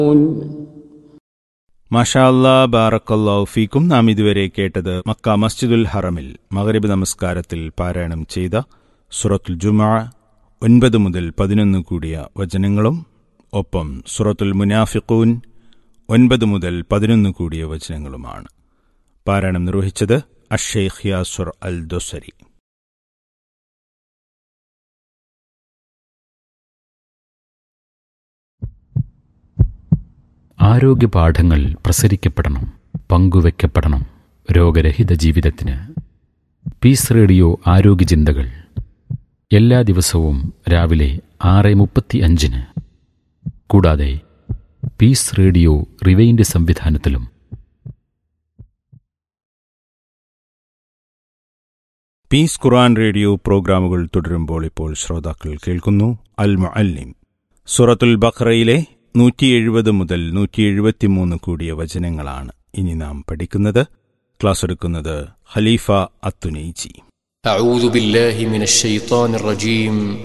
മാഷാ അല്ലാ ബാറക്കല്ലാഹു ഫീക്കും നാം ഇതുവരെ കേട്ടത് മക്ക മസ്ജിദുൽ ഹറമിൽ മഗ്രിബ് നമസ്കാരത്തിൽ പാരായണം ചെയ്ത സുറത്തുൽ ജുമാ ഒൻപത് മുതൽ പതിനൊന്ന് കൂടിയ വചനങ്ങളും ഒപ്പം സുറത്തുൽ മുനാഫിഖൂൻ ഒൻപത് മുതൽ പതിനൊന്ന് കൂടിയ വചനങ്ങളുമാണ് പാരായണം നിർവഹിച്ചത് അഷേഖ് യാസുർ അൽ ദൊസരി ആരോഗ്യ പാഠങ്ങൾ പ്രസരിക്കപ്പെടണം പങ്കുവെക്കപ്പെടണം രോഗരഹിത ജീവിതത്തിന് പീസ് റേഡിയോ ആരോഗ്യ ചിന്തകൾ എല്ലാ ദിവസവും രാവിലെ ആറ് മുപ്പത്തി അഞ്ചിന് കൂടാതെ പീസ് റേഡിയോ റിവൈൻഡ് സംവിധാനത്തിലും പീസ് ഖുറാൻ റേഡിയോ പ്രോഗ്രാമുകൾ തുടരുമ്പോൾ ഇപ്പോൾ ശ്രോതാക്കൾ കേൾക്കുന്നു അൽ മുഅല്ലിം സൂറത്തുൽ ബഖറയിലെ നൂറ്റി എഴുപത് മുതൽ നൂറ്റി എഴുപത്തിമൂന്ന് കൂടിയ വചനങ്ങളാണ് ഇനി നാം പഠിക്കുന്നത് ക്ലാസ് എടുക്കുന്നത് ഖലീഫ അത്തുനൈജി أعوذ بالله من الشيطان الرجيم